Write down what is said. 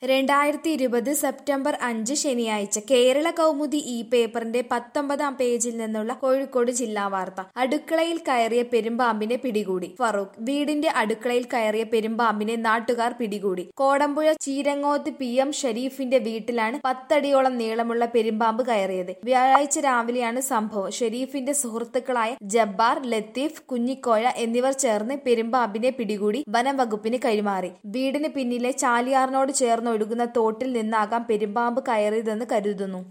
രണ്ടായിരത്തി ഇരുപത് സെപ്റ്റംബർ അഞ്ച് ശനിയാഴ്ച കേരള കൗമുദി ഈ പേപ്പറിന്റെ പത്തൊമ്പതാം പേജിൽ നിന്നുള്ള കോഴിക്കോട് ജില്ലാ വാർത്ത അടുക്കളയിൽ കയറിയ പെരുമ്പാമ്പിനെ പിടികൂടി ഫറൂഖ് വീടിന്റെ അടുക്കളയിൽ കയറിയ പെരുമ്പാമ്പിനെ നാട്ടുകാർ പിടികൂടി കോടമ്പുഴ ചീരങ്ങോത്ത് പി എം ഷരീഫിന്റെ വീട്ടിലാണ് പത്തടിയോളം നീളമുള്ള പെരുമ്പാമ്പ് കയറിയത് വ്യാഴാഴ്ച രാവിലെയാണ് സംഭവം ഷെരീഫിന്റെ സുഹൃത്തുക്കളായ ജബ്ബാർ ലത്തീഫ് കുഞ്ഞിക്കോയ എന്നിവർ ചേർന്ന് പെരുമ്പാമ്പിനെ പിടികൂടി വനം വകുപ്പിന് കൈമാറി വീടിന് പിന്നിലെ ചാലിയാറിനോട് ചേർന്ന് ഒഴുകുന്ന തോട്ടിൽ നിന്നാകാം പെരുമ്പാമ്പ് കയറിയതെന്ന് കരുതുന്നു